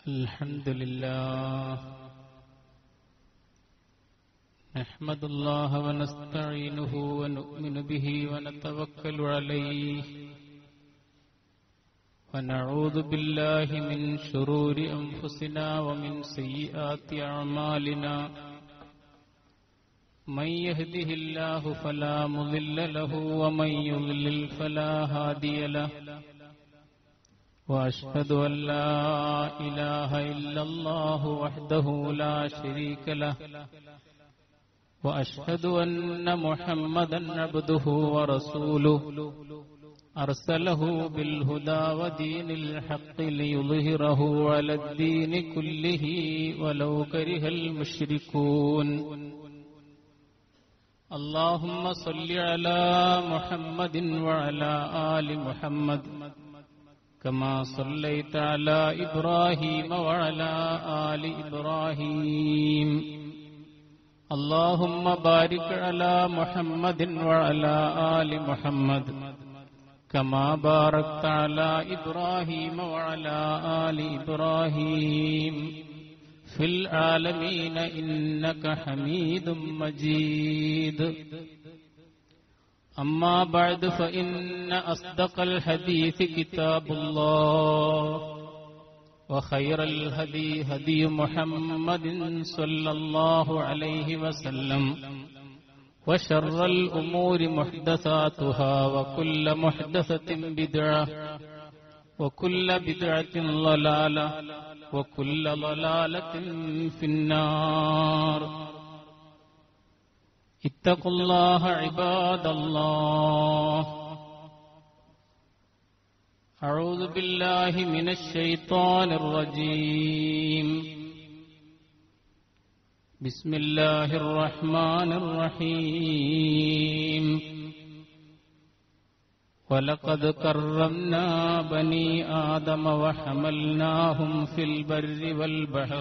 الحمد لله نحمد الله ونستعينه ونؤمن به ونتوكل عليه ونعوذ بالله من شرور أنفسنا ومن سيئات أعمالنا من يهده الله فلا مضل له ومن يضلل فلا هادي له وأشهد أن لا إله إلا الله وحده لا شريك له وأشهد أن محمدا عبده ورسوله أرسله بالهدى ودين الحق ليظهره على الدين كله ولو كره المشركون اللهم صل على محمد وعلى آل محمد كما صليت على إبراهيم وعلى آل إبراهيم اللهم بارك على محمد وعلى آل محمد كما باركت على إبراهيم وعلى آل إبراهيم في العالمين إنك حميد مجيد أما بعد فإن أصدق الحديث كتاب الله وخير الهدي هدي محمد صلى الله عليه وسلم وشر الأمور محدثاتها وكل محدثة بدعة وكل بدعة ضلالة وكل ضلالة في النار اتقوا الله عباد الله أعوذ بالله من الشيطان الرجيم بسم الله الرحمن الرحيم ولقد كرمنا بني آدم وحملناهم في البر والبحر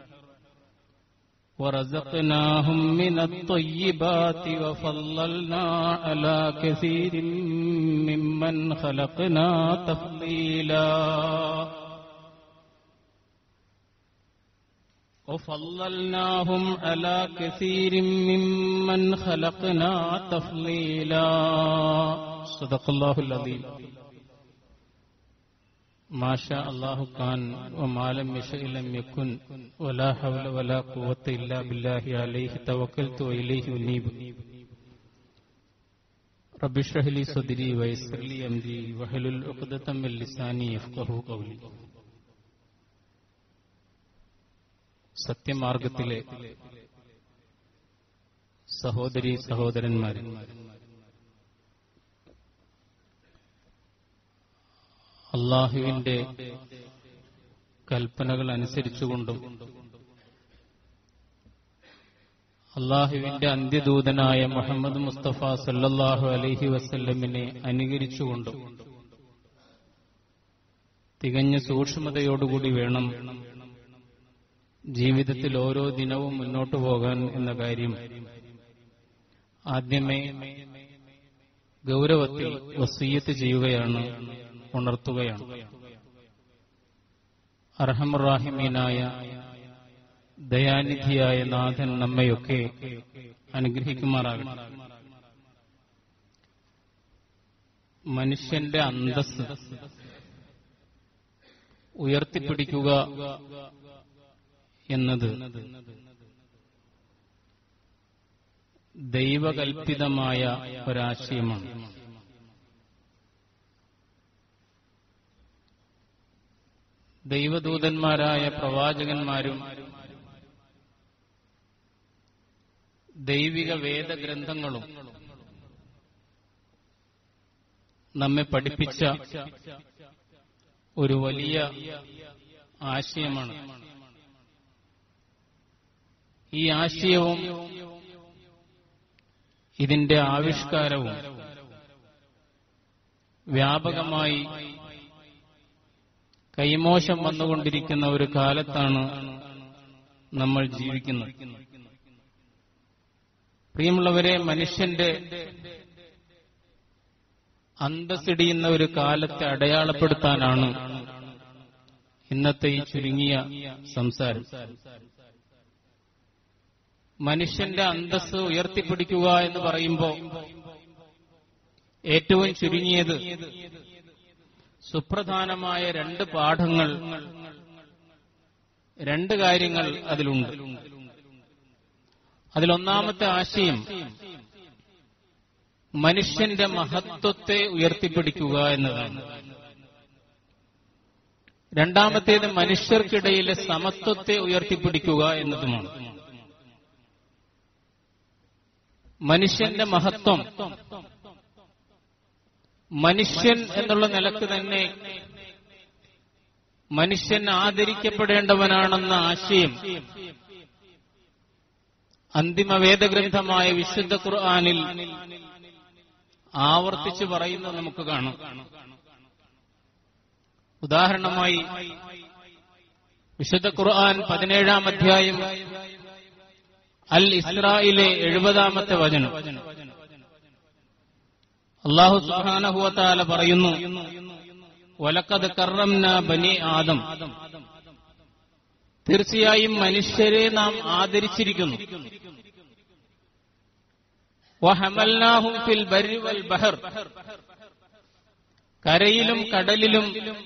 ورزقناهم من الطيبات وفضلنا على كثير ممن خلقنا تفضيلا وفضلناهم على كثير ممن خلقنا تفضيلا صدق الله العظيم ما شاء الله كان وما لم يشاء لم يكن ولا حول ولا قوة إلا بالله عليه توكلت وإليه أنيب رب اشرح لي صدري ويسر لي أمري واحلل عقدة من لساني يفقهوا قولي സത്യമാർഗത്തിലെ സഹോദരി സഹോദരന്മാരെ അള്ളാഹുവിന്റെ കൽപ്പനകൾ അനുസരിച്ചുകൊണ്ടും അള്ളാഹുവിന്റെ അന്ത്യദൂതനായ മുഹമ്മദ് മുസ്തഫ സല്ലാഹു അലഹി വസല്ലമിനെ അനുകരിച്ചുകൊണ്ടും തികഞ്ഞ സൂക്ഷ്മതയോടുകൂടി വേണം ജീവിതത്തിൽ ഓരോ ദിനവും മുന്നോട്ടു പോകാൻ എന്ന കാര്യം ആദ്യമേ ഗൗരവത്തിൽ വസീയത്ത് ചെയ്യുകയാണ് ഉണർത്തുകയാണ് അർഹമുറാഹിമീനായ ദയാനിധിയായ നാഥൻ നമ്മയൊക്കെ അനുഗ്രഹിക്കുമാറാകണം മനുഷ്യന്റെ അന്തസ് ഉയർത്തിപ്പിടിക്കുക എന്നത് ദൈവകൽപിതമായ ഒരാശയമാണ് ദൈവദൂതന്മാരായ പ്രവാചകന്മാരും ദൈവിക വേദഗ്രന്ഥങ്ങളും നമ്മെ പഠിപ്പിച്ച ഒരു വലിയ ആശയമാണ് ഈ ആശയവും ഇതിന്റെ ആവിഷ്കാരവും വ്യാപകമായി കൈമോശം വന്നുകൊണ്ടിരിക്കുന്ന ഒരു കാലത്താണ് നമ്മൾ ജീവിക്കുന്നത് പ്രിയമുള്ളവരെ മനുഷ്യന്റെ അന്തസ്സിടിയുന്ന ഒരു കാലത്തെ അടയാളപ്പെടുത്താനാണ് ഇന്നത്തെ ഈ ചുരുങ്ങിയ സംസാരം മനുഷ്യന്റെ അന്തസ് ഉയർത്തിപ്പിടിക്കുക എന്ന് പറയുമ്പോൾ ഏറ്റവും ചുരുങ്ങിയത് സുപ്രധാനമായ രണ്ട് പാഠങ്ങൾ രണ്ട് കാര്യങ്ങൾ അതിലുണ്ട് അതിലൊന്നാമത്തെ ആശയം മനുഷ്യന്റെ മഹത്വത്തെ ഉയർത്തിപ്പിടിക്കുക എന്നതാണ് രണ്ടാമത്തേത് മനുഷ്യർക്കിടയിലെ സമത്വത്തെ ഉയർത്തിപ്പിടിക്കുക എന്നതുമാണ് മനുഷ്യന്റെ മഹത്വം മനുഷ്യൻ എന്നുള്ള നിലക്ക് തന്നെ മനുഷ്യൻ ആദരിക്കപ്പെടേണ്ടവനാണെന്ന ആശയം അന്തിമ വേദഗ്രന്ഥമായ വിശുദ്ധ ഖുർആാനിൽ ആവർത്തിച്ച് പറയുന്നത് നമുക്ക് കാണാം ഉദാഹരണമായി വിശുദ്ധ ഖുർആൻ പതിനേഴാം അധ്യായം അൽ ഇസ്രായിലെ എഴുപതാമത്തെ വചനം അള്ളാഹു സുഹാനഹുവത്താല പറയുന്നു ഒലക്കത് കറംന ബനി ആദം തീർച്ചയായും മനുഷ്യരെ നാം ആദരിച്ചിരിക്കുന്നു വഹമൽനാഹും ഫിൽ ബരി വൽ ബഹർ കരയിലും കടലിലും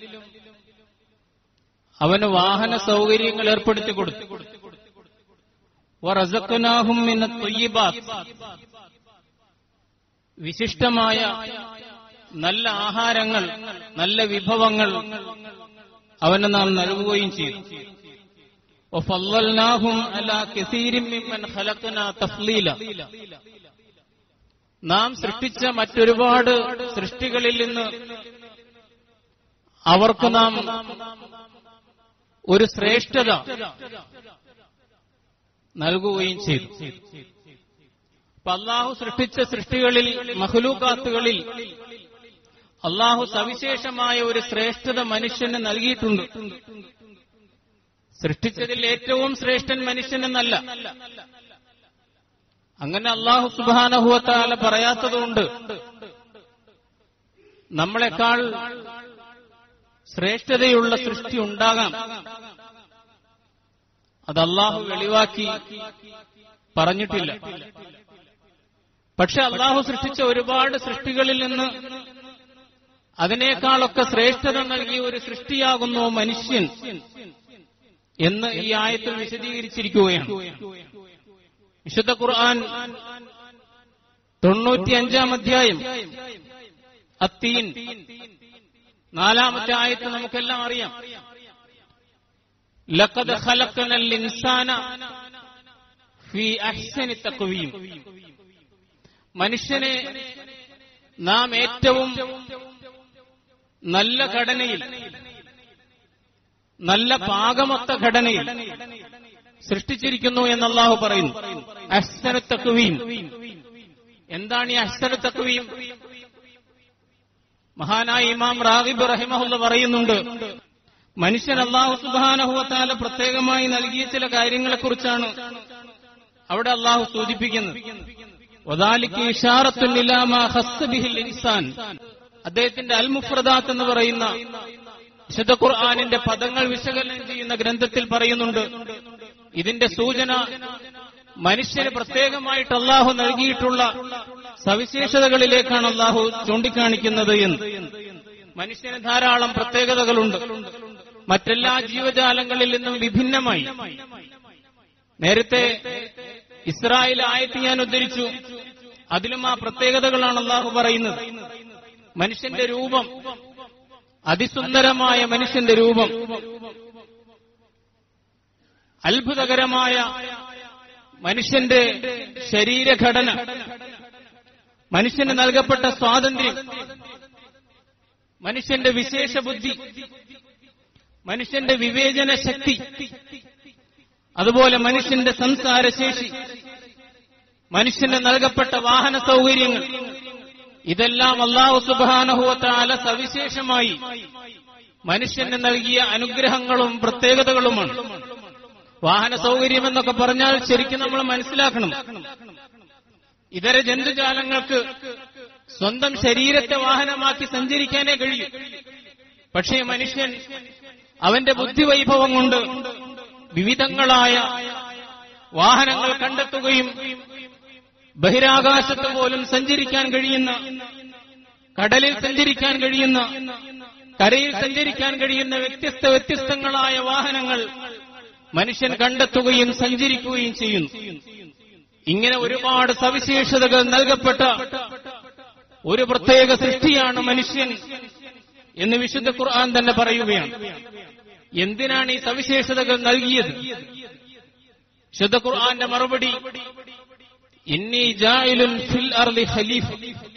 അവന് വാഹന സൗകര്യങ്ങൾ ഏർപ്പെടുത്തി കൊടുത്തു വറസക്കനാഹും മിന തൊയ്യബാത്ത് വിശിഷ്ടമായ നല്ല ആഹാരങ്ങൾ നല്ല വിഭവങ്ങൾ അവന് നാം നൽകുകയും ചെയ്തു وفضلناهم على كثير ممن خلقنا تفضيلا നാം സൃഷ്ടിച്ച മറ്റൊരുപാട് സൃഷ്ടികളിൽ നിന്ന് അവർക്ക് നാം ഒരു ശ്രേഷ്ഠത നൽകുകയും ചെയ്തു അപ്പൊ അള്ളാഹു സൃഷ്ടിച്ച സൃഷ്ടികളിൽ മഹ്ലൂക്കാത്തുകളിൽ അള്ളാഹു സവിശേഷമായ ഒരു ശ്രേഷ്ഠത മനുഷ്യന് നൽകിയിട്ടുണ്ട് സൃഷ്ടിച്ചതിൽ ഏറ്റവും ശ്രേഷ്ഠൻ മനുഷ്യനെന്നല്ല അങ്ങനെ അള്ളാഹു സുബാനഹുവത്താല പറയാത്തതുകൊണ്ട് നമ്മളെക്കാൾ ശ്രേഷ്ഠതയുള്ള സൃഷ്ടി ഉണ്ടാകാം അത് അള്ളാഹു വെളിവാക്കി പറഞ്ഞിട്ടില്ല പക്ഷെ അള്ളാഹു സൃഷ്ടിച്ച ഒരുപാട് സൃഷ്ടികളിൽ നിന്ന് അതിനേക്കാളൊക്കെ ശ്രേഷ്ഠത നൽകിയ ഒരു സൃഷ്ടിയാകുന്നു മനുഷ്യൻ എന്ന് ഈ ആയത്തിൽ വിശദീകരിച്ചിരിക്കുകയാണ് വിശുദ്ധ ഖുർആൻ തൊണ്ണൂറ്റിയഞ്ചാം അധ്യായം അത്തീൻ നാലാമത്തെ ആയത്ത് നമുക്കെല്ലാം അറിയാം ലഖദ് ഖലഖനൽ ഇൻസാന ഫീ അഹ്സനി തഖ്വീം മനുഷ്യനെ നാം ഏറ്റവും നല്ല ഘടനയിൽ നല്ല പാകമൊത്ത ഘടനയിൽ സൃഷ്ടിച്ചിരിക്കുന്നു എന്ന് അള്ളാഹു പറയുന്നു അഹ്സന തക്വീം എന്താണ് ഈ അഹ്സന തക്വീം മഹാനായ ഇമാം റാഗിബ് റഹിമഹുല്ല പറയുന്നുണ്ട് മനുഷ്യൻ അള്ളാഹു സുബാനഹുവത്താല പ്രത്യേകമായി നൽകിയ ചില കാര്യങ്ങളെക്കുറിച്ചാണ് അവിടെ അള്ളാഹു സൂചിപ്പിക്കുന്നത് വദാലിക്ക് ഇഷാറത്തുല്ലിലാമ ഹസ്ബിഹിൽ ഇൻസാൻ അദ്ദേഹത്തിന്റെ അൽ മുഫ്രദാത്ത് എന്ന് പറയുന്ന വിശുദ്ധ ഖുർആാനിന്റെ പദങ്ങൾ വിശകലനം ചെയ്യുന്ന ഗ്രന്ഥത്തിൽ പറയുന്നുണ്ട് ഇതിന്റെ സൂചന മനുഷ്യന് പ്രത്യേകമായിട്ട് അള്ളാഹു നൽകിയിട്ടുള്ള സവിശേഷതകളിലേക്കാണ് അള്ളാഹു ചൂണ്ടിക്കാണിക്കുന്നത് എന്ന് മനുഷ്യന് ധാരാളം പ്രത്യേകതകളുണ്ട് മറ്റെല്ലാ ജീവജാലങ്ങളിൽ നിന്നും വിഭിന്നമായി നേരത്തെ ഇസ്രായേൽ ആയത്ത് ഞാൻ ഉദ്ധരിച്ചു അതിലും ആ പ്രത്യേകതകളാണ് അള്ളാഹു പറയുന്നത് മനുഷ്യന്റെ രൂപം അതിസുന്ദരമായ മനുഷ്യന്റെ രൂപം അത്ഭുതകരമായ മനുഷ്യന്റെ ശരീരഘടന മനുഷ്യന് നൽകപ്പെട്ട സ്വാതന്ത്ര്യം മനുഷ്യന്റെ വിശേഷ ബുദ്ധി മനുഷ്യന്റെ വിവേചന ശക്തി അതുപോലെ മനുഷ്യന്റെ സംസാരശേഷി മനുഷ്യന് നൽകപ്പെട്ട വാഹന സൗകര്യങ്ങൾ ഇതെല്ലാം അള്ളാഹു സുബാനഹുവത്താല സവിശേഷമായി മനുഷ്യന് നൽകിയ അനുഗ്രഹങ്ങളും പ്രത്യേകതകളുമാണ് വാഹന സൗകര്യം എന്നൊക്കെ പറഞ്ഞാൽ ശരിക്കും നമ്മൾ മനസ്സിലാക്കണം ഇതര ജന്തുജാലങ്ങൾക്ക് സ്വന്തം ശരീരത്തെ വാഹനമാക്കി സഞ്ചരിക്കാനേ കഴിയൂ പക്ഷേ മനുഷ്യൻ അവന്റെ ബുദ്ധിവൈഭവം കൊണ്ട് വിവിധങ്ങളായ വാഹനങ്ങൾ കണ്ടെത്തുകയും ബഹിരാകാശത്ത് പോലും സഞ്ചരിക്കാൻ കഴിയുന്ന കടലിൽ സഞ്ചരിക്കാൻ കഴിയുന്ന കരയിൽ സഞ്ചരിക്കാൻ കഴിയുന്ന വ്യത്യസ്ത വ്യത്യസ്തങ്ങളായ വാഹനങ്ങൾ മനുഷ്യൻ കണ്ടെത്തുകയും സഞ്ചരിക്കുകയും ചെയ്യുന്നു ഇങ്ങനെ ഒരുപാട് സവിശേഷതകൾ നൽകപ്പെട്ട ഒരു പ്രത്യേക സൃഷ്ടിയാണ് മനുഷ്യൻ എന്ന് വിശുദ്ധ ഖുർആൻ തന്നെ പറയുകയാണ് എന്തിനാണ് ഈ സവിശേഷതകൾ നൽകിയത് വിശുദ്ധ ഖുർആന്റെ മറുപടി ഇന്നി ജായിലുൻ ഫിൽ അർളി ഖലീഫ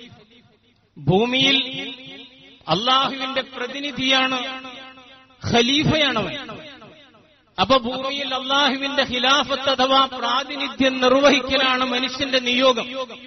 ഭൂമിയിൽ അള്ളാഹുവിന്റെ പ്രതിനിധിയാണ് ഖലീഫയാണവൻ അപ്പൊ ഭൂമിയിൽ അള്ളാഹുവിന്റെ ഖിലാഫത്ത് അഥവാ പ്രാതിനിധ്യം നിർവഹിക്കലാണ് മനുഷ്യന്റെ നിയോഗം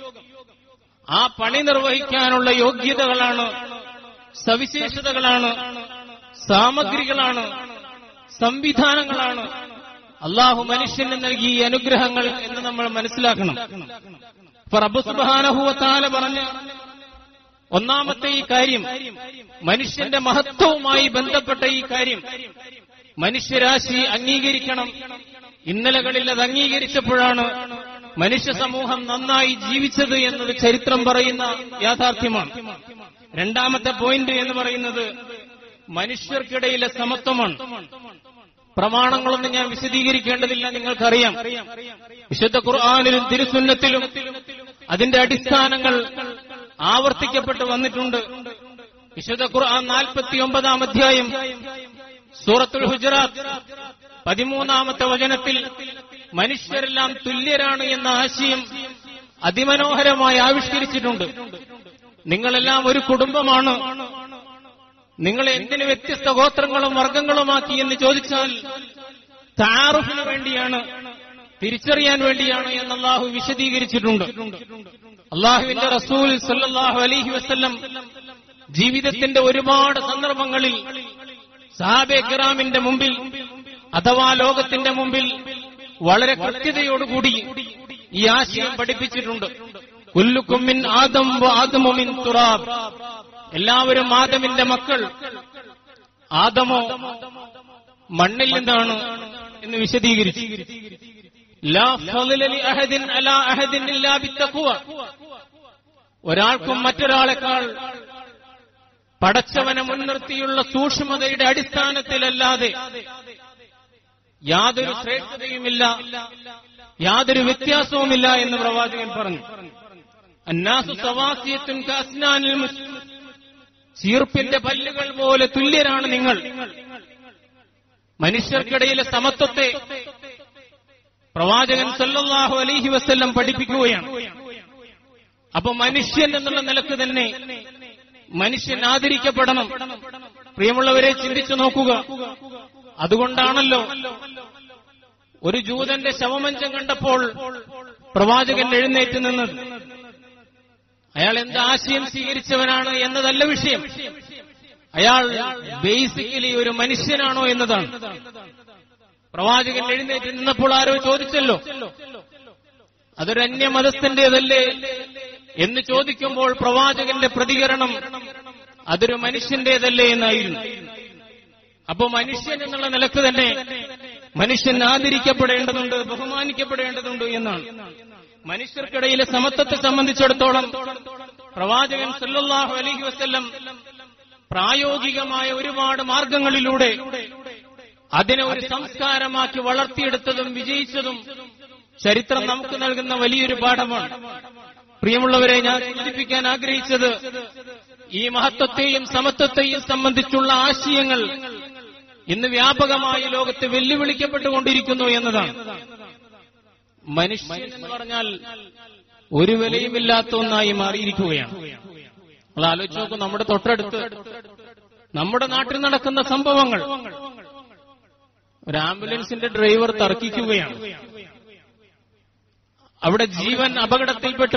ആ പണി നിർവഹിക്കാനുള്ള യോഗ്യതകളാണ് സവിശേഷതകളാണ് സാമഗ്രികളാണ് സംവിധാനങ്ങളാണ് അള്ളാഹു മനുഷ്യന് നൽകിയ ഈ അനുഗ്രഹങ്ങൾ എന്ന് നമ്മൾ മനസ്സിലാക്കണം അപ്പൊ റബ്ബ് സുബാനഹുവത്താല പറഞ്ഞ ഒന്നാമത്തെ ഈ കാര്യം മനുഷ്യന്റെ മഹത്വവുമായി ബന്ധപ്പെട്ട ഈ കാര്യം മനുഷ്യരാശി അംഗീകരിക്കണം ഇന്നലകളിൽ അത് അംഗീകരിച്ചപ്പോഴാണ് മനുഷ്യ സമൂഹം നന്നായി ജീവിച്ചത് എന്നത് ചരിത്രം പറയുന്ന യാഥാർത്ഥ്യമാണ് രണ്ടാമത്തെ പോയിന്റ് എന്ന് പറയുന്നത് മനുഷ്യർക്കിടയിലെ സമത്വമാണ് പ്രമാണങ്ങളൊന്നും ഞാൻ വിശദീകരിക്കേണ്ടതില്ല നിങ്ങൾക്കറിയാം വിശുദ്ധ ഖുർആാനിലും തിരുസുന്നത്തിലും അതിന്റെ അടിസ്ഥാനങ്ങൾ ആവർത്തിക്കപ്പെട്ട് വന്നിട്ടുണ്ട് വിശുദ്ധ ഖുർആൻ നാൽപ്പത്തി ഒമ്പതാം അധ്യായം സൂറത്തുൽ ഹുജറാത്ത് പതിമൂന്നാമത്തെ വചനത്തിൽ മനുഷ്യരെല്ലാം തുല്യരാണ് എന്ന ആശയം അതിമനോഹരമായി ആവിഷ്കരിച്ചിട്ടുണ്ട് നിങ്ങളെല്ലാം ഒരു കുടുംബമാണ് നിങ്ങൾ എന്തിന് വ്യത്യസ്ത ഗോത്രങ്ങളും വർഗങ്ങളുമാക്കി എന്ന് ചോദിച്ചാൽ താറുഫിന് വേണ്ടിയാണ് തിരിച്ചറിയാൻ വേണ്ടിയാണ് എന്ന് അള്ളാഹു വിശദീകരിച്ചിട്ടുണ്ട് അള്ളാഹുവിന്റെ റസൂൽ സല്ലാഹു അലൈഹി വസ്ല്ലം ജീവിതത്തിന്റെ ഒരുപാട് സന്ദർഭങ്ങളിൽ സാബെ കിറാമിന്റെ മുമ്പിൽ അഥവാ ലോകത്തിന്റെ മുമ്പിൽ വളരെ കൃത്യതയോടുകൂടി ഈ ആശയം പഠിപ്പിച്ചിട്ടുണ്ട് കുല്ലുക്കുമിൻ ആദം ആദമുമിൻ തുറാബ് എല്ലാവരും ആദമിന്റെ മക്കൾ ആദമോ മണ്ണിൽ നിന്നാണ് എന്ന് വിശദീകരിച്ചു ലാ ഫളല ലി അഹദിൻ അലാ അഹദിൻ ഇല്ലാ ബിത്തഖ്വ ഒരാൾക്കും മറ്റൊരാളെക്കാൾ പടച്ചവനെ മുൻനിർത്തിയുള്ള സൂക്ഷ്മതയുടെ അടിസ്ഥാനത്തിലല്ലാതെ യാതൊരു ശ്രേഷ്ഠതയുമില്ല യാതൊരു വ്യത്യാസവുമില്ല എന്ന് പ്രവാചകൻ പറഞ്ഞു അന്നാസു സവാസിയത്തുൻ കാസ്നാനിൽ മുസ് ചീർപ്പിന്റെ പല്ലുകൾ പോലെ തുല്യരാണ് നിങ്ങൾ മനുഷ്യർക്കിടയിലെ സമത്വത്തെ പ്രവാചകൻ സല്ലല്ലാഹു അലൈഹി വസ്ല്ലം പഠിപ്പിക്കുകയാണ് അപ്പൊ മനുഷ്യൻ എന്നുള്ള നിലക്ക് തന്നെ മനുഷ്യൻ ആദരിക്കപ്പെടണം പ്രിയമുള്ളവരെ ചിന്തിച്ചു നോക്കുക അതുകൊണ്ടാണല്ലോ ഒരു ജൂതന്റെ ശവമഞ്ചം കണ്ടപ്പോൾ പ്രവാചകൻ എഴുന്നേറ്റ് നിന്നത് അയാൾ എന്ത് ആശയം സ്വീകരിച്ചവനാണ് എന്നതല്ല വിഷയം അയാൾ ബേസിക്കലി ഒരു മനുഷ്യനാണോ എന്നതാണ് പ്രവാചകൻ എഴുന്നേറ്റ് നിന്നപ്പോൾ ആരോ ചോദിച്ചല്ലോ അതൊരു അന്യമതസ്ഥന്റേതല്ലേ എന്ന് ചോദിക്കുമ്പോൾ പ്രവാചകന്റെ പ്രതികരണം അതൊരു മനുഷ്യന്റേതല്ലേ എന്നായിരുന്നു അപ്പോ മനുഷ്യൻ എന്നുള്ള നിലക്ക് തന്നെ മനുഷ്യൻ ആദരിക്കപ്പെടേണ്ടതുണ്ട് ബഹുമാനിക്കപ്പെടേണ്ടതുണ്ട് എന്നാണ് മനുഷ്യർക്കിടയിലെ സമത്വത്തെ സംബന്ധിച്ചിടത്തോളം പ്രവാചകൻ സല്ലല്ലാഹു അലൈഹി വസല്ലം പ്രായോഗികമായ ഒരുപാട് മാർഗങ്ങളിലൂടെ അതിനെ ഒരു സംസ്കാരമാക്കി വളർത്തിയെടുത്തതും വിജയിച്ചതും ചരിത്രം നമുക്ക് നൽകുന്ന വലിയൊരു പാഠമാണ് പ്രിയമുള്ളവരെ ഞാൻ സൂചിപ്പിക്കാൻ ആഗ്രഹിച്ചത് ഈ മഹത്വത്തെയും സമത്വത്തെയും സംബന്ധിച്ചുള്ള ആശയങ്ങൾ ഇന്ന് വ്യാപകമായി ലോകത്ത് വെല്ലുവിളിക്കപ്പെട്ടുകൊണ്ടിരിക്കുന്നു എന്നതാണ് മനുഷ്യൻ എന്ന് പറഞ്ഞാൽ ഒരു വിലയുമില്ലാത്ത ഒന്നായി മാറിയിരിക്കുകയാണ് നമ്മൾ ആലോചിച്ച് നോക്കൂ നമ്മുടെ തൊട്ടടുത്ത് നമ്മുടെ നാട്ടിൽ നടക്കുന്ന സംഭവങ്ങൾ ഒരു ആംബുലൻസിന്റെ ഡ്രൈവർ തർക്കിക്കുകയാണ് അവിടെ ജീവൻ അപകടത്തിൽപ്പെട്ട്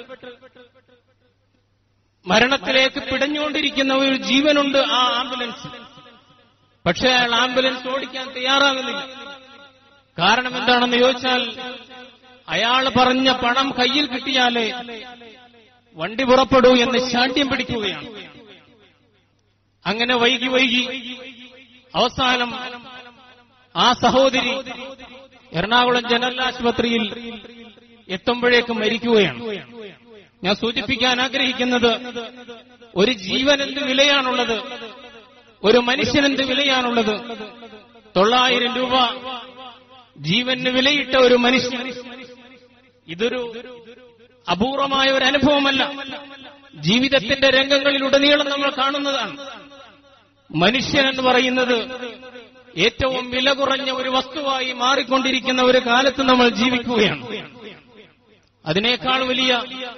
മരണത്തിലേക്ക് പിടഞ്ഞുകൊണ്ടിരിക്കുന്ന ഒരു ജീവനുണ്ട് ആ ആംബുലൻസ് പക്ഷേ അയാൾ ആംബുലൻസ് ഓടിക്കാൻ തയ്യാറാകുന്നില്ല കാരണം എന്താണെന്ന് ചോദിച്ചാൽ അയാൾ പറഞ്ഞ പണം കയ്യിൽ കിട്ടിയാലേ വണ്ടി പുറപ്പെടൂ എന്ന് ശാഠ്യം പിടിക്കുകയാണ് അങ്ങനെ വൈകി വൈകി അവസാനം ആ സഹോദരി എറണാകുളം ജനറൽ ആശുപത്രിയിൽ എത്തുമ്പോഴേക്കും മരിക്കുകയാണ് ഞാൻ സൂചിപ്പിക്കാൻ ആഗ്രഹിക്കുന്നത് ഒരു ജീവൻ എന്ത് വിലയാണുള്ളത് ഒരു മനുഷ്യൻ എന്ത് വിലയാണുള്ളത് തൊള്ളായിരം രൂപ ജീവന് വിലയിട്ട ഒരു മനുഷ്യൻ ഇതൊരു അപൂർവമായ ഒരു അനുഭവമല്ല ജീവിതത്തിന്റെ രംഗങ്ങളിലുടനീളം നമ്മൾ കാണുന്നതാണ് മനുഷ്യൻ എന്ന് പറയുന്നത് ഏറ്റവും വില കുറഞ്ഞ ഒരു വസ്തുവായി മാറിക്കൊണ്ടിരിക്കുന്ന ഒരു കാലത്ത് നമ്മൾ ജീവിക്കുകയാണ് അതിനേക്കാൾ വലിയ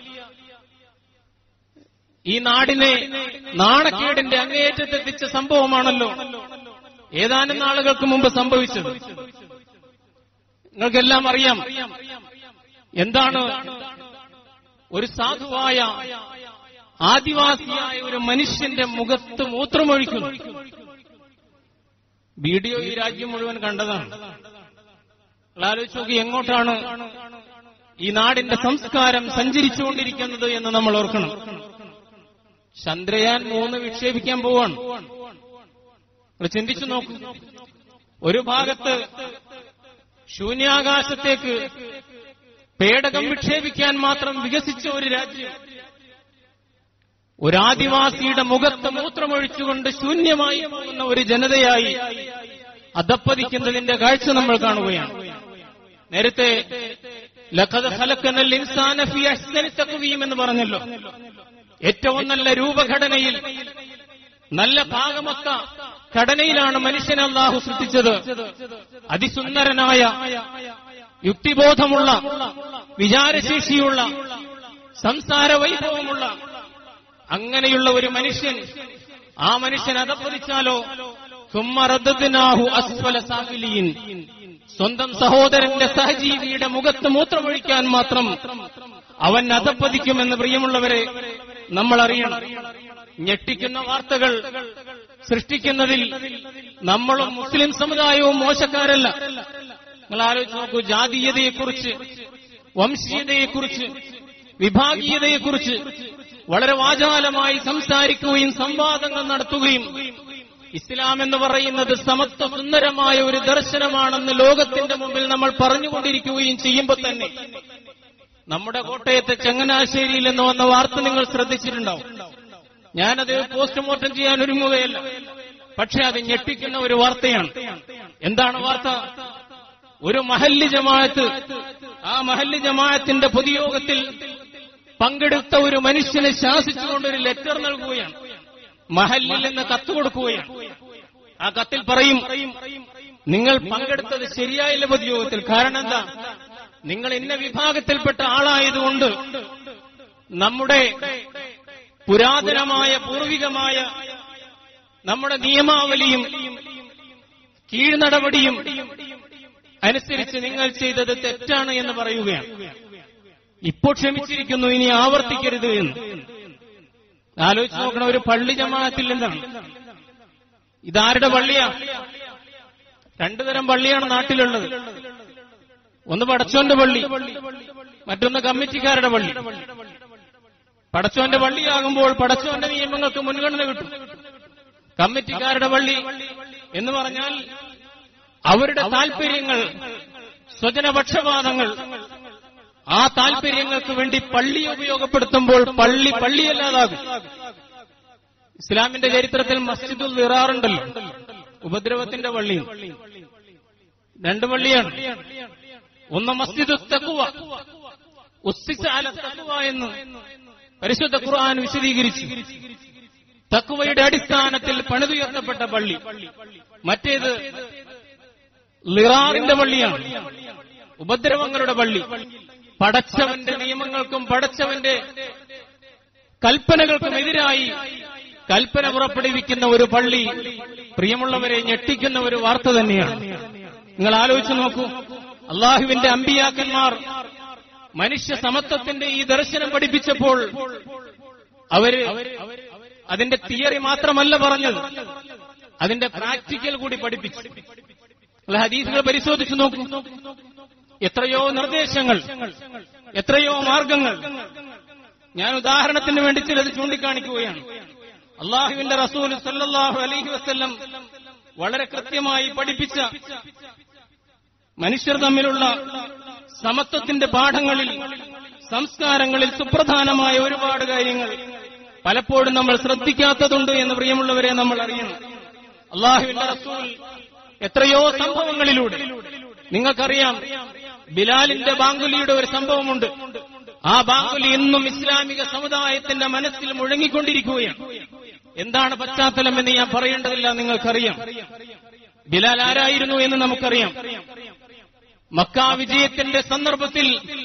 ഈ നാടിനെ നാണക്കേടിന്റെ അങ്ങേയറ്റത്തെത്തിച്ച സംഭവമാണല്ലോ ഏതാനും നാളുകൾക്ക് മുമ്പ് സംഭവിച്ചത് നിങ്ങൾക്കെല്ലാം അറിയാം എന്താണ് ഒരു സാധുവായ ആദിവാസിയായ ഒരു മനുഷ്യന്റെ മുഖത്ത് മൂത്രമൊഴിക്കുന്നു വീഡിയോ ഈ രാജ്യം മുഴുവൻ കണ്ടതാണ് ആലോചിച്ച് നോക്കി എങ്ങോട്ടാണ് ഈ നാടിന്റെ സംസ്കാരം സഞ്ചരിച്ചുകൊണ്ടിരിക്കുന്നത് എന്ന് നമ്മൾ ഓർക്കണം ചന്ദ്രയാൻ മൂന്ന് വിക്ഷേപിക്കാൻ പോവാണ് നിങ്ങൾ ചിന്തിച്ചു നോക്കൂ ഒരു ഭാഗത്ത് ശൂന്യാകാശത്തേക്ക് പേടകം വിക്ഷേപിക്കാൻ മാത്രം വികസിച്ച ഒരു രാജ്യം ഒരു ആദിവാസിയുടെ മുഖത്ത് മൂത്രമൊഴിച്ചുകൊണ്ട് ശൂന്യമായി പോകുന്ന ഒരു ജനതയായി അധപ്പതിക്കുന്നതിന്റെ കാഴ്ച നമ്മൾ കാണുകയാണ് നേരത്തെ ലഖദ് ഖലഖനൽ ഇൻസാന ഫീ അഹ്സനി തഖ്വീം എന്ന് പറഞ്ഞല്ലോ ഏറ്റവും നല്ല രൂപഘടനയിൽ നല്ല ഭാഗമൊത്ത ഘടനയിലാണ് മനുഷ്യനെ അള്ളാഹു സൃഷ്ടിച്ചത് അതിസുന്ദരനായ യുക്തിബോധമുള്ള വിചാരശേഷിയുള്ള സംസാര വൈഭവമുള്ള അങ്ങനെയുള്ള ഒരു മനുഷ്യൻ ആ മനുഷ്യൻ അധപ്പതിച്ചാലോ സുമ്മറദ്ദിനാഹു അസ്ഫല സാഫിലീൻ സ്വന്തം സഹോദരന്റെ സഹജീവിയുടെ മുഖത്ത് മൂത്രമൊഴിക്കാൻ മാത്രം അവൻ അധപ്പതിക്കുമെന്ന് പ്രിയമുള്ളവരെ നമ്മൾ അറിയണം ഞെട്ടിക്കുന്ന വാർത്തകൾ സൃഷ്ടിക്കുന്നതിൽ നമ്മളും മുസ്ലിം സമുദായവും മോശക്കാരല്ല നിങ്ങൾ ആലോചിച്ച് നോക്കൂ ജാതീയതയെക്കുറിച്ച് വംശീയതയെക്കുറിച്ച് വിഭാഗീയതയെക്കുറിച്ച് വളരെ വാചാലമായി സംസാരിക്കുകയും സംവാദങ്ങൾ നടത്തുകയും ഇസ്ലാം എന്ന് പറയുന്നത് സമത്വ സുന്ദരമായ ഒരു ദർശനമാണെന്ന് ലോകത്തിന്റെ മുമ്പിൽ നമ്മൾ പറഞ്ഞുകൊണ്ടിരിക്കുകയും ചെയ്യുമ്പോൾ തന്നെ നമ്മുടെ കോട്ടയത്തെ ചങ്ങനാശ്ശേരിയിൽ നിന്ന് വന്ന വാർത്ത നിങ്ങൾ ശ്രദ്ധിച്ചിട്ടുണ്ടാവും ഞാനത് പോസ്റ്റ്മോർട്ടം ചെയ്യാൻ ഒരുങ്ങുകയല്ല പക്ഷെ അത് ഞെട്ടിക്കുന്ന ഒരു വാർത്തയാണ് എന്താണ് വാർത്ത ഒരു മഹല്ല് ജമാഅത്ത് ആ മഹല്ല് ജമാഅത്തിന്റെ പൊതുയോഗത്തിൽ പങ്കെടുത്ത ഒരു മനുഷ്യനെ ശാസിച്ചുകൊണ്ട് ഒരു ലെറ്റർ നൽകുകയാണ് മഹല്ലിൽ നിന്ന് കത്ത് കൊടുക്കുകയാണ് ആ കത്തിൽ പറയും നിങ്ങൾ പങ്കെടുത്തത് ശരിയായില്ല പൊതുയോഗത്തിൽ കാരണം എന്താ നിങ്ങൾ ഇന്ന വിഭാഗത്തിൽപ്പെട്ട ആളായതുകൊണ്ട് നമ്മുടെ പുരാതനമായ പൂർവികമായ നമ്മുടെ നിയമാവലിയും കീഴ്നടപടിയും അനുസരിച്ച് നിങ്ങൾ ചെയ്തത് തെറ്റാണ് എന്ന് പറയുകയാണ് ഇപ്പോൾ ക്ഷമിച്ചിരിക്കുന്നു ഇനി ആവർത്തിക്കരുത് എന്ന് ആലോചിച്ച് നോക്കണം ഒരു പള്ളി ജമാഅത്തിൽ എന്താണ് ഇതാരുടെ പള്ളിയാ രണ്ടു തരം പള്ളിയാണ് നാട്ടിലുള്ളത് ഒന്ന് പടച്ചോന്റെ പള്ളി മറ്റൊന്ന് കമ്മിറ്റിക്കാരുടെ പള്ളി പടച്ചോന്റെ പള്ളിയാകുമ്പോൾ പടച്ചോന്റെ നിയമങ്ങൾക്ക് മുൻഗണന കിട്ടും കമ്മിറ്റിക്കാരുടെ പള്ളി എന്ന് പറഞ്ഞാൽ അവരുടെ താല്പര്യങ്ങൾ സ്വജനപക്ഷപാതങ്ങൾ ആ താല്പര്യങ്ങൾക്ക് വേണ്ടി പള്ളി ഉപയോഗപ്പെടുത്തുമ്പോൾ പള്ളി പള്ളിയല്ലാതാകും ഇസ്ലാമിന്റെ ചരിത്രത്തിൽ മസ്ജിദുൽ വിറാറുണ്ടല്ലോ ഉപദ്രവത്തിന്റെ പള്ളിയും രണ്ട് പള്ളിയാണ് ഒന്ന് മസ്ജിദ് തക്കുവ ഉസ്സിസ അല തക്കുവ എന്ന് പരിശുദ്ധ ഖുർആൻ വിശദീകരിച്ചു തക്കുവയുടെ അടിസ്ഥാനത്തിൽ പണിതുയർത്തപ്പെട്ട പള്ളി മറ്റേത് ലിറാറിന്റെ പള്ളിയാണ് ഉപദ്രവങ്ങളുടെ പള്ളി പടച്ചവന്റെ നിയമങ്ങൾക്കും പടച്ചവന്റെ കൽപ്പനകൾക്കും എതിരായി കൽപ്പന പുറപ്പെടുവിക്കുന്ന ഒരു പള്ളി പ്രിയമുള്ളവരെ ഞെട്ടിക്കുന്ന ഒരു വാർത്ത തന്നെയാണ് നിങ്ങൾ ആലോചിച്ചു നോക്കൂ അള്ളാഹുവിന്റെ അമ്പിയാക്കന്മാർ മനുഷ്യ സമത്വത്തിന്റെ ഈ ദർശനം പഠിപ്പിച്ചപ്പോൾ അവര് അതിന്റെ തിയറി മാത്രമല്ല പറഞ്ഞത് അതിന്റെ പ്രാക്ടിക്കൽ കൂടി പഠിപ്പിച്ചു നിങ്ങൾ ഹദീസുകൾ പരിശോധിച്ചു നോക്കൂ എത്രയോ നിർദ്ദേശങ്ങൾ എത്രയോ മാർഗങ്ങൾ ഞാൻ ഉദാഹരണത്തിന് വേണ്ടി ചിലത് ചൂണ്ടിക്കാണിക്കുകയാണ് അള്ളാഹുവിന്റെ റസൂൽ സല്ലല്ലാഹു അലൈഹി വസല്ലം വളരെ കൃത്യമായി പഠിപ്പിച്ച മനുഷ്യർ തമ്മിലുള്ള സമത്വത്തിന്റെ പാഠങ്ങളിൽ സംസ്കാരങ്ങളിൽ സുപ്രധാനമായ ഒരുപാട് കാര്യങ്ങൾ പലപ്പോഴും നമ്മൾ ശ്രദ്ധിക്കാത്തതുണ്ട് എന്ന് പ്രിയമുള്ളവരെ നമ്മൾ അറിയണം അള്ളാഹുവിന്റെ റസൂൽ എത്രയോ സംഭവങ്ങളിലൂടെ നിങ്ങൾക്കറിയാം ബിലാലിന്റെ ബാങ്കുലിയുടെ ഒരു സംഭവമുണ്ട് ആ ബാങ്കുലി ഇന്നും ഇസ്ലാമിക സമുദായത്തിന്റെ മനസ്സിൽ മുഴങ്ങിക്കൊണ്ടിരിക്കുകയാണ് എന്താണ് പശ്ചാത്തലം എന്ന് ഞാൻ പറയേണ്ടതില്ല നിങ്ങൾക്കറിയാം ബിലാൽ ആരായിരുന്നു എന്ന് നമുക്കറിയാം മക്ക വിജയത്തിന്റെ സന്ദർഭത്തിൽ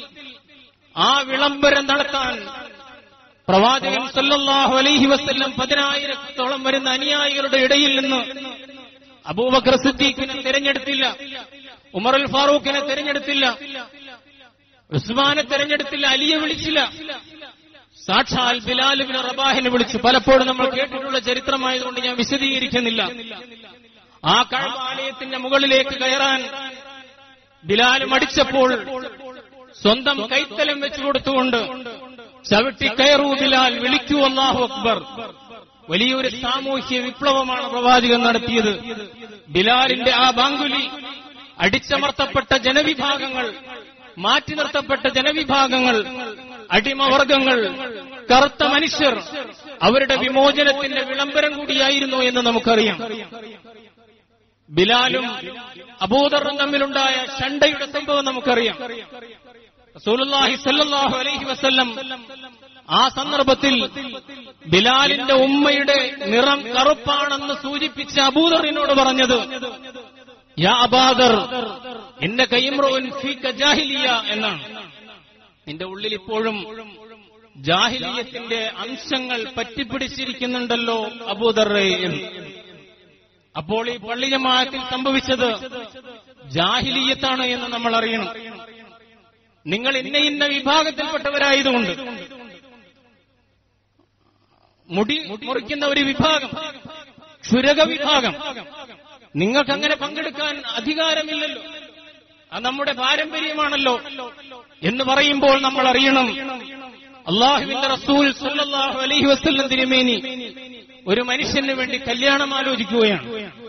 ആ വിളംബരം നടത്താൻ പ്രവാചകൻ സല്ലല്ലാഹു അലൈഹി വസല്ലം പതിനായിരത്തോളം വരുന്ന അനുയായികളുടെ ഇടയിൽ നിന്ന് അബൂബക്കർ സിദ്ദീഖിനെ തിരഞ്ഞെടുത്തില്ല ഉമർ അൽ ഫാറൂഖിനെ തിരഞ്ഞെടുത്തില്ല ഉസ്മാനെ തിരഞ്ഞെടുത്തില്ല അലിയെ വിളിച്ചില്ല സാക്ഷാൽ ബിലാലുബിന് റബാഹിനെ വിളിച്ചു പലപ്പോഴും നമ്മൾ കേട്ടിട്ടുള്ള ചരിത്രമായതുകൊണ്ട് ഞാൻ വിശദീകരിക്കുന്നില്ല ആ കഴവാലയത്തിന്റെ മുകളിലേക്ക് കയറാൻ ബിലാൽ മടിച്ചപ്പോൾ സ്വന്തം കൈത്തലം വെച്ചു കൊടുത്തുകൊണ്ട് ചവിട്ടി കയറൂ ബിലാൽ വിളിക്കൂ അള്ളാഹു അക്ബർ വലിയൊരു സാമൂഹ്യ വിപ്ലവമാണ് പ്രവാചകൻ നടത്തിയത് ബിലാലിന്റെ ആ ബാങ്കുലി അടിച്ചമർത്തപ്പെട്ട ജനവിഭാഗങ്ങൾ മാറ്റി നിർത്തപ്പെട്ട ജനവിഭാഗങ്ങൾ അടിമവർഗങ്ങൾ കറുത്ത മനുഷ്യർ അവരുടെ വിമോചനത്തിന്റെ വിളംബരം കൂടിയായിരുന്നു എന്ന് നമുക്കറിയാം ബിലാലും അബൂദറും തമ്മിലുണ്ടായ ഷണ്ടയുടെ സംഭവം നമുക്കറിയാം റസൂലുള്ളാഹി സല്ലല്ലാഹു അലൈഹി വസല്ലം ആ സന്ദർഭത്തിൽ ബിലാലിന്റെ ഉമ്മയുടെ നിറം കറുപ്പാണെന്ന് സൂചിപ്പിച്ച അബൂദറിനോട് പറഞ്ഞത് യാ അബാദർ എന്റെ കൈമ്രോൻ ഫീക ജാഹിലിയ എന്നാണ് നിന്റെ ഉള്ളിൽ ഇപ്പോഴും ജാഹിലിയത്തിന്റെ അംശങ്ങൾ പറ്റിപ്പിടിച്ചിരിക്കുന്നുണ്ടല്ലോ അബൂദറേ എന്ന് അപ്പോൾ ഈ പള്ളി ജമാഅത്തിൽ സംഭവിച്ചത് ജാഹിലീയത്താണ് എന്ന് നമ്മൾ അറിയണം നിങ്ങൾ ഇന്ന ഇന്ന വിഭാഗത്തിൽപ്പെട്ടവരായതുകൊണ്ട് മുടി മുറിക്കുന്ന ഒരു വിഭാഗം ക്ഷുരക വിഭാഗം നിങ്ങൾക്ക് അങ്ങനെ പങ്കെടുക്കാൻ അധികാരമില്ലല്ലോ അത് നമ്മുടെ പാരമ്പര്യമാണല്ലോ എന്ന് പറയുമ്പോൾ നമ്മൾ അറിയണം അള്ളാഹുവിന്റെ റസൂൽ സല്ലല്ലാഹു അലൈഹി വസല്ലം തിരുമേനി ഒരു മനുഷ്യന് വേണ്ടി കല്യാണം ആലോചിക്കുകയാണ്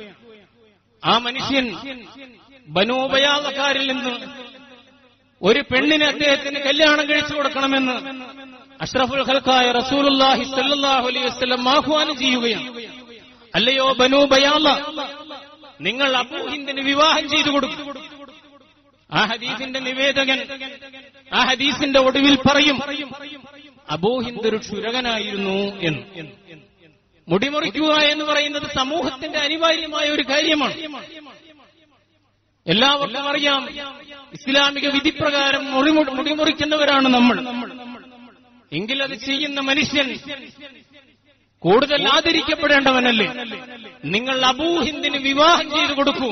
ആ മനുഷ്യൻ ബനോപയാളക്കാരിൽ നിന്ന് ഒരു പെണ്ണിനെ അദ്ദേഹത്തിന് കല്യാണം കഴിച്ചു കൊടുക്കണമെന്ന് അഷ്റഫുൽ ഖൽക്കായ റസൂലുല്ലാഹി സല്ലല്ലാഹു അലൈഹി വസല്ലം ആഹ്വാനം ചെയ്യുകയാണ് അല്ലയോ ബനു ബയാള നിങ്ങൾ അബൂഹിന്ദിന് വിവാഹം ചെയ്തു കൊടുക്കും ആ ഹദീസിന്റെ നിവേദകൻ ആ ഹദീസിന്റെ ഒടുവിൽ പറയും അബൂഹിന്ദ് ഒരു ക്ഷുരകനായിരുന്നു എന്ന് മുടിമുറിക്കുക എന്ന് പറയുന്നത് സമൂഹത്തിന്റെ അനിവാര്യമായ ഒരു കാര്യമാണ് എല്ലാവർക്കും അറിയാം ഇസ്ലാമിക വിധിപ്രകാരം മുടിമു- മുടിമുറിക്കുന്നവരാണ് നമ്മൾ എങ്കിൽ അത് ചെയ്യുന്ന മനുഷ്യൻ കൂടുതൽ ആദരിക്കപ്പെടേണ്ടവനല്ലേ നിങ്ങൾ അബൂഹിന്ദിന് വിവാഹം ചെയ്തു കൊടുക്കൂ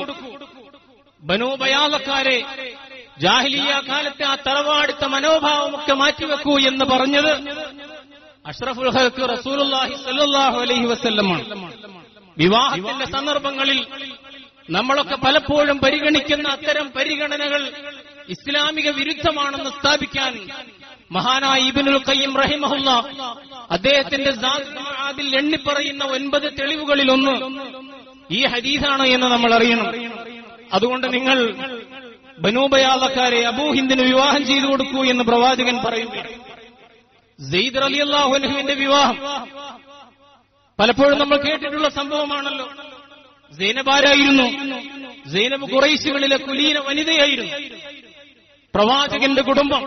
ബനോബയാളക്കാരെ ജാഹിലിയ കാലത്തെ ആ തറവാടുത്ത മനോഭാവമൊക്കെ മാറ്റിവെക്കൂ എന്ന് പറഞ്ഞത് അഷ്റഫുൽ ഹക്ക് റസൂലുള്ളാഹി സല്ലല്ലാഹു അലൈഹി വസല്ലമാണ് വിവാഹത്തിന്റെ സന്ദർഭങ്ങളിൽ നമ്മളൊക്കെ പലപ്പോഴും പരിഗണിക്കുന്ന അത്തരം പരിഗണനകൾ ഇസ്ലാമിക വിരുദ്ധമാണെന്ന് സ്ഥാപിക്കാൻ മഹാനായ ഇബ്നുൽ ഖയ്യിം റഹിമഹുല്ല അദ്ദേഹത്തിന്റെ അതിൽ എണ്ണിപ്പറയുന്ന ഒൻപത് തെളിവുകളിൽ ഒന്ന് ഈ ഹദീസാണ് എന്ന് നമ്മൾ അറിയണം അതുകൊണ്ട് നിങ്ങൾ ബനൂബയാളക്കാരെ അബൂഹിന്ദിന് വിവാഹം ചെയ്തു കൊടുക്കൂ എന്ന് പ്രവാചകൻ പറയുകയാണ് സെയ്ദ് അലി അള്ളാഹുനുവിന്റെ വിവാഹം പലപ്പോഴും നമ്മൾ കേട്ടിട്ടുള്ള സംഭവമാണല്ലോ സൈനബാരായിരുന്നു സൈനബ് കുറൈശുകളിലെ കുലീന വനിതയായിരുന്നു പ്രവാചകന്റെ കുടുംബം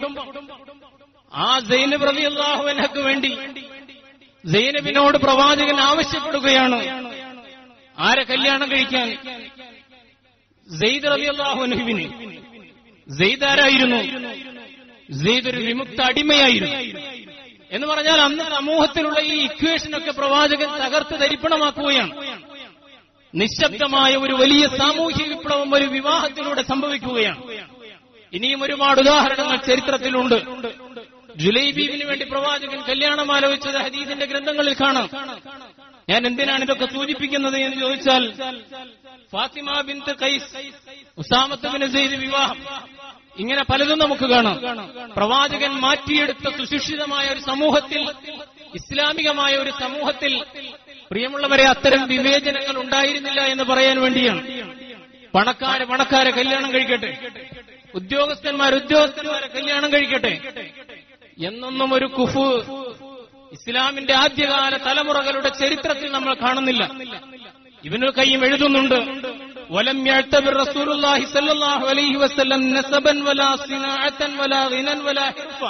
ആ സൈനബ് റലി അള്ളാഹുവിനക്ക് വേണ്ടി സൈനബിനോട് പ്രവാചകൻ ആവശ്യപ്പെടുകയാണ് ആരെ കല്യാണം കഴിക്കാൻ സെയ്ദ് റലി അള്ളാഹുനുവിന് സെയ്ദ് ആരായിരുന്നു സെയ്ദ് ഒരു വിമുക്ത അടിമയായിരുന്നു എന്ന് പറഞ്ഞാൽ അന്ന് സമൂഹത്തിലുള്ള ഈ ഇക്വേഷനൊക്കെ പ്രവാചകൻ തകർത്ത് തരിപ്പണമാക്കുകയാണ് നിശബ്ദമായ ഒരു വലിയ സാമൂഹ്യ വിപ്ലവം ഒരു വിവാഹത്തിലൂടെ സംഭവിക്കുകയാണ് ഇനിയും ഒരുപാട് ഉദാഹരണങ്ങൾ ചരിത്രത്തിലുണ്ട് ജുലൈബീബിന് വേണ്ടി പ്രവാചകൻ കല്യാണം ആലോചിച്ചത് ഹദീദിന്റെ ഗ്രന്ഥങ്ങളിൽ കാണാം ഞാൻ എന്തിനാണ് ഇതൊക്കെ സൂചിപ്പിക്കുന്നത് എന്ന് ചോദിച്ചാൽ Fatima bint Qais Usama bin Zaid വിവാഹം ഇങ്ങനെ പലതും നമുക്ക് കാണാം പ്രവാചകൻ മാറ്റിയെടുത്ത സുശിക്ഷിതമായ ഒരു സമൂഹത്തിൽ ഇസ്ലാമികമായ ഒരു സമൂഹത്തിൽ പ്രിയമുള്ളവരെ അത്തരം വിവേചനങ്ങൾ ഉണ്ടായിരുന്നില്ല എന്ന് പറയാൻ വേണ്ടിയാണ് പണക്കാര് പണക്കാരെ കല്യാണം കഴിക്കട്ടെ ഉദ്യോഗസ്ഥന്മാർ ഉദ്യോഗസ്ഥന്മാരെ കല്യാണം കഴിക്കട്ടെ എന്നൊന്നും ഒരു കുഫു ഇസ്ലാമിന്റെ ആദ്യകാല തലമുറകളുടെ ചരിത്രത്തിൽ നമ്മൾ കാണുന്നില്ല ഇവനൊരു കൈയും എഴുതുന്നുണ്ട് വലം يعتبر رسول الله صلى الله عليه وسلم نسبا ولا صناعة ولا غنى ولا حرفة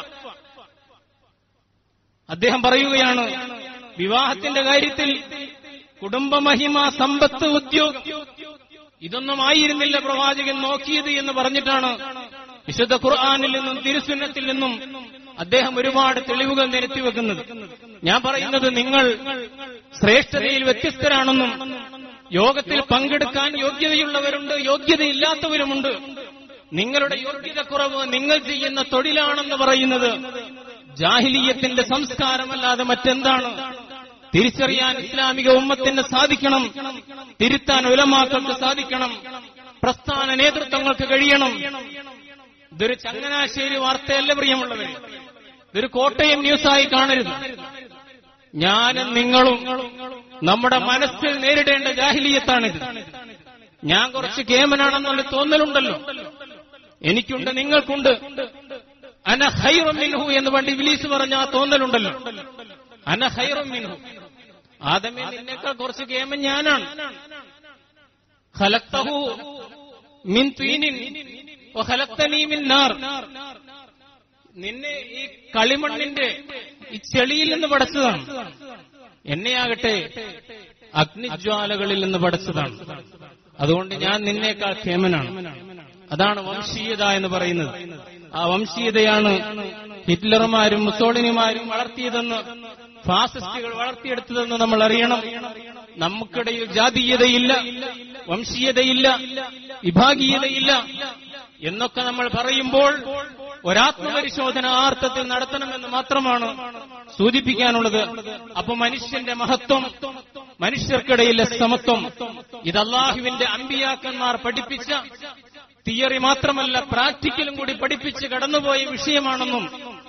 അദ്ദേഹം പറയുകയാണ് വിവാഹത്തിന്റെ കാര്യത്തിൽ കുടുംബമഹിമ സമ്പത്ത് ഉദ്യോഗം ഇതൊന്നും ആയിരുന്നില്ല പ്രവാചകൻ നോക്കിയത് എന്ന് പറഞ്ഞിട്ടാണ് വിശുദ്ധ ഖുർആാനിൽ നിന്നും തിരുസുന്നത്തിൽ നിന്നും അദ്ദേഹം ഒരുപാട് തെളിവുകൾ നിരത്തി വെക്കുന്നത് ഞാൻ പറയുന്നത് നിങ്ങൾ ശ്രേഷ്ഠതയിൽ വ്യത്യസ്തരാണെന്നും യോഗത്തിൽ പങ്കെടുക്കാൻ യോഗ്യതയുള്ളവരുണ്ട് യോഗ്യതയില്ലാത്തവരുമുണ്ട് നിങ്ങളുടെ യോഗ്യത കുറവ് നിങ്ങൾ ചെയ്യുന്ന തൊഴിലാണെന്ന് പറയുന്നത് ജാഹിലീയത്തിന്റെ സംസ്കാരമല്ലാതെ മറ്റെന്താണ് തിരിച്ചറിയാൻ ഇസ്ലാമിക ഉമ്മത്തിന് സാധിക്കണം തിരുത്താൻ ഉലമാക്കൾക്ക് സാധിക്കണം പ്രസ്ഥാന നേതൃത്വങ്ങൾക്ക് കഴിയണം ഇതൊരു ചങ്ങനാശ്ശേരി വാർത്തയല്ല പ്രിയമുള്ളവരെ ഇതൊരു കോട്ടയം ന്യൂസായി കാണരുത് ഞാനും നിങ്ങളും നമ്മുടെ മനസ്സിൽ നേരിടേണ്ട ജാഹിലീയത്താണിത് ഞാൻ കുറച്ച് കേമനാണെന്നുള്ള തോന്നലുണ്ടല്ലോ എനിക്കുണ്ട് നിങ്ങൾക്കുണ്ട് അന ഹൈറും മിൻഹു എന്ന് പണ്ട് ഇബ്ലീസ് പറഞ്ഞ ആ തോന്നലുണ്ടല്ലോ അന ഹൈറും മിൻഹു ആദമേ നിന്നേക്കാൾ കുറച്ച് കേമൻ ഞാനാണ് ഖലഖ്തഹു മിൻ തീനിൻ വഖലഖ്തനീ മിൻ നാർ നിന്നെ ഈ കളിമണ്ണിന്റെ ഈ ചെളിയിൽ നിന്ന് പടച്ചതാണ് എന്നെയാകട്ടെ അഗ്നിജ്വാലകളിൽ നിന്ന് പടച്ചതാണ് അതുകൊണ്ട് ഞാൻ നിന്നേക്കാൾ ക്ഷേമനാണ് അതാണ് വംശീയത എന്ന് പറയുന്നത് ആ വംശീയതയാണ് ഹിറ്റ്ലർമാരും മുസോളിനിമാരും വളർത്തിയതെന്ന് ഫാസിസ്റ്റുകൾ വളർത്തിയെടുത്തതെന്ന് നമ്മൾ അറിയണം നമുക്കിടയിൽ ജാതീയതയില്ല വംശീയതയില്ല വിഭാഗീയതയില്ല എന്നൊക്കെ നമ്മൾ പറയുമ്പോൾ ഒരാത്മപരിശോധന ആ അർത്ഥത്തിൽ നടത്തണമെന്ന് മാത്രമാണ് സൂചിപ്പിക്കാനുള്ളത് അപ്പൊ മനുഷ്യന്റെ മഹത്വം മനുഷ്യർക്കിടയിലെ സമത്വം ഇത് അള്ളാഹുവിന്റെ അമ്പിയാക്കന്മാർ പഠിപ്പിച്ച തിയറി മാത്രമല്ല പ്രാക്ടിക്കലും കൂടി പഠിപ്പിച്ച് കടന്നുപോയ വിഷയമാണെന്നും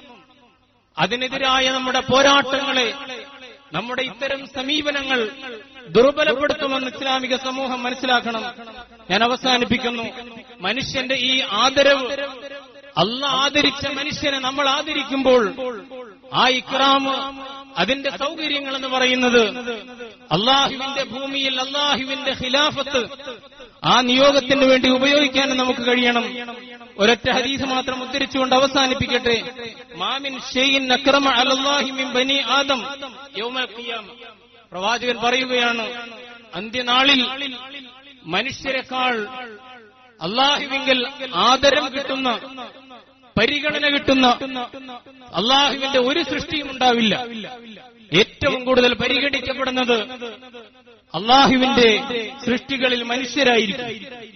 അതിനെതിരായ നമ്മുടെ പോരാട്ടങ്ങളെ നമ്മുടെ ഇത്തരം സമീപനങ്ങൾ ദുർബലപ്പെടുത്തുമെന്ന് ഇസ്ലാമിക സമൂഹം മനസ്സിലാക്കണം ഞാൻ അവസാനിപ്പിക്കുന്നു മനുഷ്യന്റെ ഈ ആദരവ് അല്ല ആദരിച്ച മനുഷ്യനെ നമ്മൾ ആദരിക്കുമ്പോൾ ആ ഇക്രാമ് അതിന്റെ സൗകര്യങ്ങൾ എന്ന് പറയുന്നത് അള്ളാഹുവിന്റെ ഭൂമിയിൽ അള്ളാഹുവിന്റെ ഖിലാഫത്ത് ആ നിയോഗത്തിന് വേണ്ടി ഉപയോഗിക്കാൻ നമുക്ക് കഴിയണം ഒരൊറ്റ ഹദീസ് മാത്രം ഉദ്ധരിച്ചുകൊണ്ട് അവസാനിപ്പിക്കട്ടെ മാമിൻ ഷെയ്ൻ അക്രമ അലല്ലാഹി മിൻ ബനി ആദം യൗമൽ ഖിയാമ പ്രവാചകൻ പറയുകയാണ് അന്ത്യനാളിൽ മനുഷ്യരെക്കാൾ അള്ളാഹുവിങ്കൽ ആദരം കിട്ടുന്ന പരിഗണന കിട്ടുന്ന അള്ളാഹുവിന്റെ ഒരു സൃഷ്ടിയും ഉണ്ടാവില്ല ഏറ്റവും കൂടുതൽ പരിഗണിക്കപ്പെടുന്നത് അള്ളാഹുവിന്റെ സൃഷ്ടികളിൽ മനുഷ്യരായിരിക്കും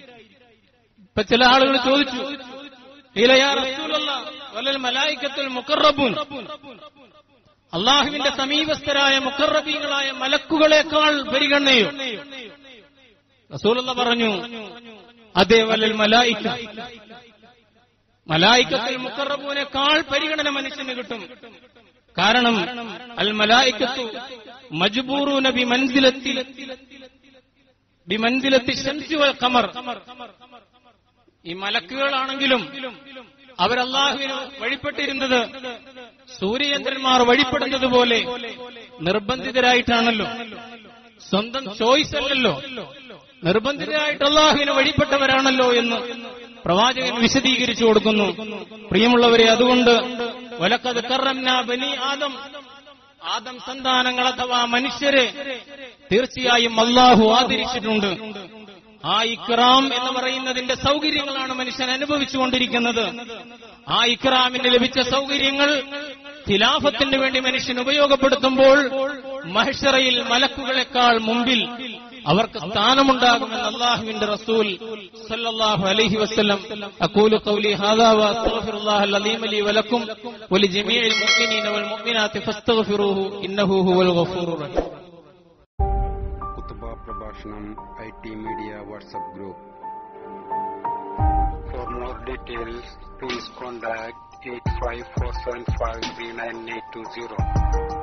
ഇപ്പൊ ചില ആളുകൾ ചോദിച്ചു മലായിക്കത്തുൽ മുക്കറബൂൻ അള്ളാഹുവിന്റെ സമീപസ്ഥരായ മുക്കറബീങ്ങളായ മലക്കുകളെക്കാൾ പരിഗണനയോ റസൂലുള്ള പറഞ്ഞു അതേ വല്ലൽ മലായിക്ക മലായിക്കത്തിൽ മുക്കറബൂനേക്കാൾ പരിഗണന മനുഷ്യന് കിട്ടും കാരണം അൽ മലായിക്കത്തു മജ്ബൂറു നബി മൻസിലത്തിൽ ബിമൻസിലത്തി ശംസി വൽ ഖമർ ഈ മലക്കുകളാണെങ്കിലും അവരല്ലാഹുവിന് വഴിപ്പെട്ടിരുന്നത് സൂര്യചന്ദ്രന്മാർ വഴിപ്പെടുന്നത് പോലെ നിർബന്ധിതരായിട്ടാണല്ലോ സ്വന്തം ചോയ്സ് അല്ലല്ലോ നിർബന്ധിതരായിട്ട് അള്ളാഹുവിന് വഴിപ്പെട്ടവരാണല്ലോ എന്ന് പ്രവാചകൻ വിശദീകരിച്ചു കൊടുക്കുന്നു പ്രിയമുള്ളവരെ അതുകൊണ്ട് വലക്കത് കറംന ബനി ആദം ആദം സന്താനങ്ങൾ അഥവാ മനുഷ്യരെ തീർച്ചയായും അള്ളാഹു ആദരിച്ചിട്ടുണ്ട് ആ ഇക്റാം എന്ന് പറയുന്നതിന്റെ സൗകര്യങ്ങളാണ് മനുഷ്യൻ അനുഭവിച്ചുകൊണ്ടിരിക്കുന്നത് ആ ഇക്റാമിന് ലഭിച്ച സൗകര്യങ്ങൾ ഖിലാഫത്തിന് വേണ്ടി മനുഷ്യൻ ഉപയോഗപ്പെടുത്തുമ്പോൾ മഹഷറയിൽ മലക്കുകളെക്കാൾ മുമ്പിൽ അവർക്ക് സ്ഥാനമുണ്ടാകുമെന്ന് അള്ളാഹുവിന്റെ റസൂൽ സല്ലല്ലാഹു അലൈഹി വസല്ലം അഖൂലു ഖൗലി ഹാദാ വഅസ്തഗ്ഫിറുല്ലാഹ അലീം ലി വലക്കും വലിജമീഇൽ മുഅ്മിനീന വൽ മുഅ്മിനാത്തി ഫസ്തഗ്ഫിറൂഹു ഇന്നഹു ഹുവൽ ഗഫൂറുർ റഹീം കുത്തുബ പ്രഭാഷണം I T media WhatsApp group For more details, please contact 854753980.